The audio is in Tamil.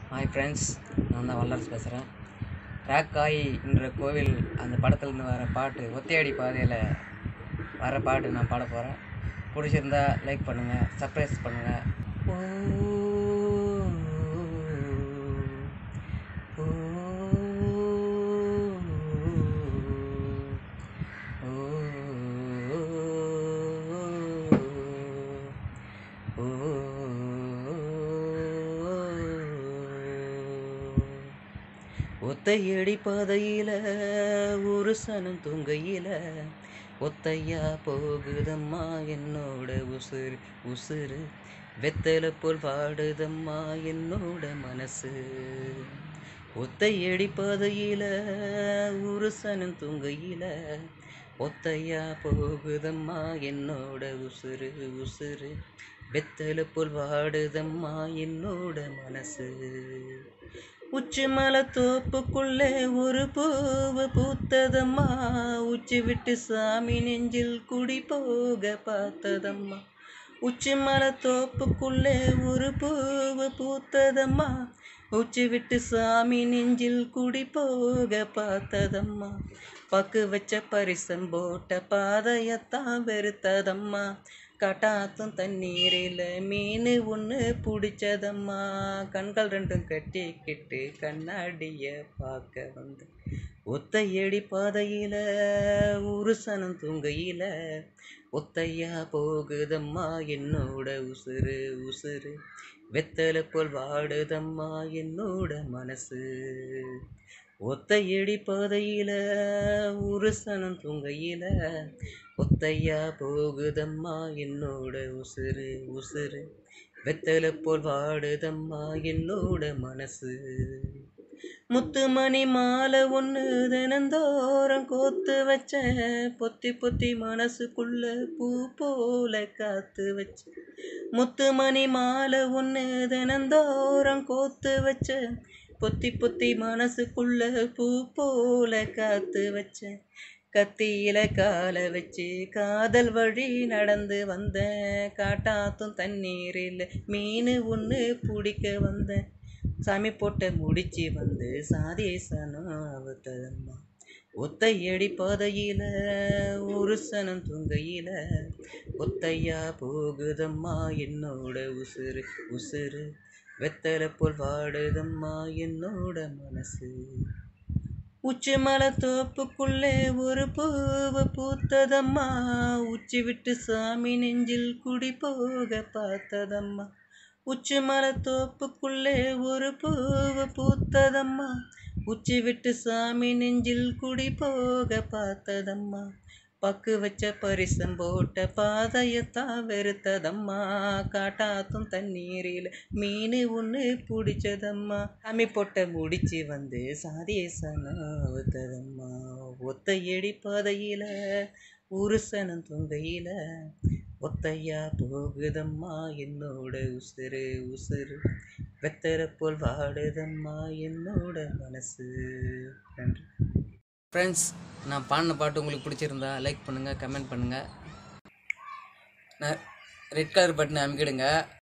ஹாய் ஃப்ரெண்ட்ஸ் நான் தான் வல்லரசு பேசுகிறேன் ராக்காய் என்ற கோவில் அந்த படத்துலேருந்து வர பாட்டு ஒத்தையடி பாதையில் வர பாட்டு நான் பாட போகிறேன் பிடிச்சிருந்தா லைக் பண்ணுங்கள் சர்ப்ரைஸ் பண்ணுங்கள் ஓ ஓ, ஓ, ஓ, ஒத்தையடி பாதையில ஒரு சனம் தூங்கையில ஒத்தையா போகுதம்மா என்னோட உசுறு உசுறு வெத்தலை போல் வாடுதம்மா என்னோட மனசு ஒத்தையடி பாதையில ஒரு சனம் தூங்கையில ஒத்தையா போகுதம்மா என்னோட உசுறு உசுறு வெத்தலை போல் வாடுதம்மா என்னோட மனசு உச்சி மலை தோப்புக்குள்ளே ஒரு பூவு பூத்ததம்மா உச்சி விட்டு சாமி நெஞ்சில் குடி போக பார்த்ததம்மா உச்சி மலை தோப்புக்குள்ளே ஒரு பூவு பூத்ததம்மா உச்சி விட்டு சாமி நெஞ்சில் குடி போக பார்த்ததம்மா பக்கு வச்ச பரிசம் போட்ட பாதையத்தான் வெறுத்ததம்மா கட்டாத்தும் தண்ணீரில் மீன் ஒன்று பிடிச்சதம்மா கண்கள் ரெண்டும் கட்டிக்கிட்டு கண்ணாடிய பார்க்க வந்து ஒத்தையடி பாதையில் ஒரு சனம் தூங்கையில் ஒத்தையா போகுதம்மா என்னோட உசுறு உசுறு வெத்தலை போல் வாடுதம்மா என்னோட மனசு ஒத்தையடி பாதையில ஒரு சனம் தூங்கையில ஒத்தையா போகுதம்மா என்னோட உசுறு உசுறு வெத்தலை போல் வாடுதம்மா என்னோட மனசு முத்துமணி மாலை ஒன்று தினந்தோறும் கோத்து வச்சேன் பொத்தி பொத்தி மனசுக்குள்ள பூ போல காத்து வச்சேன் முத்துமணி மாலை ஒன்று தினந்தோறும் கோத்து வச்சேன் பொத்தி பொத்தி மனசுக்குள்ள பூ போல காத்து வச்சேன் கத்தியில காலை வச்சு காதல் வழி நடந்து வந்தேன் காட்டாத்தும் தண்ணீரில் மீன் ஒன்று பிடிக்க வந்தேன் சாமி போட்ட முடிச்சு வந்து சாதேசனம் அவத்ததம்மா ஒத்தையடி பாதையில ஒரு சனம் துங்கையில ஒத்தையா போகுதம்மா என்னோட உசுறு உசுறு வெத்தலை போல் வாடுதம்மா என்னோட மனசு உச்சி மலை தோப்புக்குள்ளே ஒரு பூவு பூத்ததம்மா உச்சி விட்டு சாமி நெஞ்சில் குடி போக பார்த்ததம்மா உச்சி மலை தோப்புக்குள்ளே ஒரு பூவு பூத்ததம்மா உச்சி விட்டு சாமி நெஞ்சில் குடி போக பார்த்ததம்மா பக்கு வச்ச பரிசம் போட்ட பாதையத்தான் வெறுத்ததம்மா காட்டாத்தும் தண்ணீரில் மீன் ஒன்று பிடிச்சதம்மா சாமி போட்ட முடிச்சு வந்து சாதேசனாவதம்மா ஒத்தையடி பாதையில் ஒரு சனம் தொங்கையில் ஒத்தையா போகுதம்மா என்னோட உசுறு உசுறு வெத்தரை போல் வாடுதம்மா என்னோட மனசு நன்றி ஃப்ரெண்ட்ஸ் நான் பாடின பாட்டு உங்களுக்கு பிடிச்சிருந்தா லைக் பண்ணுங்கள் கமெண்ட் பண்ணுங்கள் நான் ரெட் கலர் பட்டனை அமைக்கிடுங்க